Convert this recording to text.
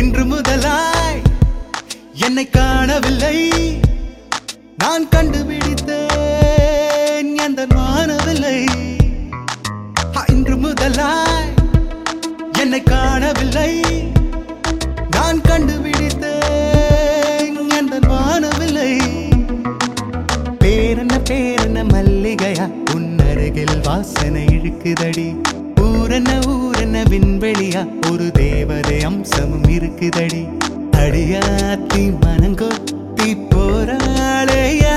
இன்று முதலாய் என்னை காணவில்லை நான் கண்டுபிடித்தேன் எந்த வானவில்லை ஹா, இன்று முதலாய் என்னை காணவில்லை நான் கண்டுபிடித்தேன் எந்த வானவில்லை பேரென்ன பேரென்ன மல்லிகையா உன் அருகில் வாசனை இழுக்குதடி ஊரென்ன ஊரென்ன விண்வெளியா ஒரு தேவதை அம்சமும் இருக்குதடி அடியாத்தி மனங்கொத்தி போராளே